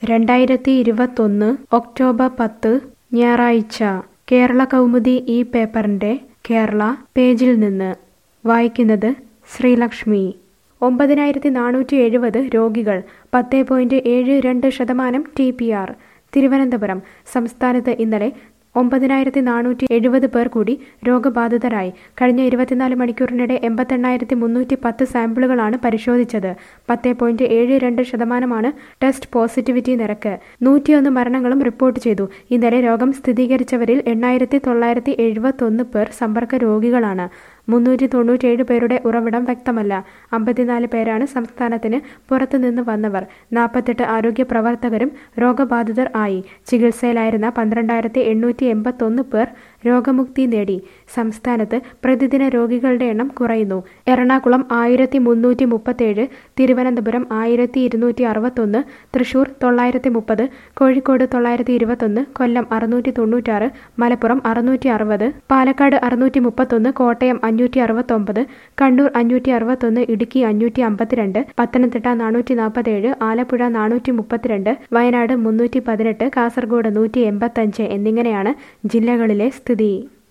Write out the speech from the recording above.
രണ്ടായിരത്തി ഇരുപത്തൊന്ന് ഒക്ടോബർ പത്ത് ഞായറാഴ്ച കേരള കൗമുദി ഈ പേപ്പറിൻ്റെ കേരള പേജിൽ നിന്ന് വായിക്കുന്നത് ശ്രീലക്ഷ്മി ഒമ്പതിനായിരത്തി നാനൂറ്റി എഴുപത് രോഗികൾ പത്ത് പോയിന്റ് ഏഴ് രണ്ട് ശതമാനം ടി പി ആർ തിരുവനന്തപുരം സംസ്ഥാനത്ത് ഇന്നലെ ഒമ്പതിനായിരത്തി നാനൂറ്റി എഴുപത് പേർ കൂടി രോഗബാധിതരായി കഴിഞ്ഞ ഇരുപത്തിനാല് മണിക്കൂറിനിടെ എൺപത്തെണ്ണായിരത്തി മുന്നൂറ്റി പത്ത് സാമ്പിളുകളാണ് പരിശോധിച്ചത് പത്ത് പോയിന്റ് ഏഴ് രണ്ട് ശതമാനമാണ് ടെസ്റ്റ് പോസിറ്റിവിറ്റി നിരക്ക് നൂറ്റിയൊന്ന് മരണങ്ങളും റിപ്പോർട്ട് ചെയ്തു ഇന്നലെ രോഗം സ്ഥിരീകരിച്ചവരിൽ എണ്ണായിരത്തി തൊള്ളായിരത്തി എഴുപത്തൊന്ന് പേർ സമ്പർക്ക രോഗികളാണ് മുന്നൂറ്റി തൊണ്ണൂറ്റേഴ് പേരുടെ ഉറവിടം വ്യക്തമല്ല അമ്പത്തിനാല് പേരാണ് സംസ്ഥാനത്തിന് പുറത്തുനിന്ന് വന്നവർ നാൽപ്പത്തെട്ട് ആരോഗ്യ പ്രവർത്തകരും രോഗബാധിതർ ആയി ചികിത്സയിലായിരുന്ന പന്ത്രണ്ടായിരത്തി എണ്ണൂറ്റി എൺപത്തൊന്ന് പേർ രോഗമുക്തി നേടി സംസ്ഥാനത്ത് പ്രതിദിന രോഗികളുടെ എണ്ണം കുറയുന്നു എറണാകുളം ആയിരത്തി മുന്നൂറ്റി മുപ്പത്തേഴ് തിരുവനന്തപുരം ആയിരത്തി ഇരുന്നൂറ്റി അറുപത്തൊന്ന് തൃശൂർ തൊള്ളായിരത്തി മുപ്പത് കോഴിക്കോട് തൊള്ളായിരത്തി ഇരുപത്തൊന്ന് കൊല്ലം അറുന്നൂറ്റി തൊണ്ണൂറ്റാറ് മലപ്പുറം അറുന്നൂറ്റി അറുപത് പാലക്കാട് അറുന്നൂറ്റി മുപ്പത്തൊന്ന് കോട്ടയം അഞ്ഞൂറ്റി അറുപത്തൊമ്പത് കണ്ണൂർ അഞ്ഞൂറ്റി അറുപത്തൊന്ന് ഇടുക്കി അഞ്ഞൂറ്റി അമ്പത്തിരണ്ട് പത്തനംതിട്ട നാനൂറ്റി നാൽപ്പത്തേഴ് ആലപ്പുഴ നാനൂറ്റി മുപ്പത്തിരണ്ട് വയനാട് മുന്നൂറ്റി പതിനെട്ട് കാസർഗോഡ് നൂറ്റി എൺപത്തഞ്ച് എന്നിങ്ങനെയാണ് ജില്ലകളിലെ സ്ഥിതി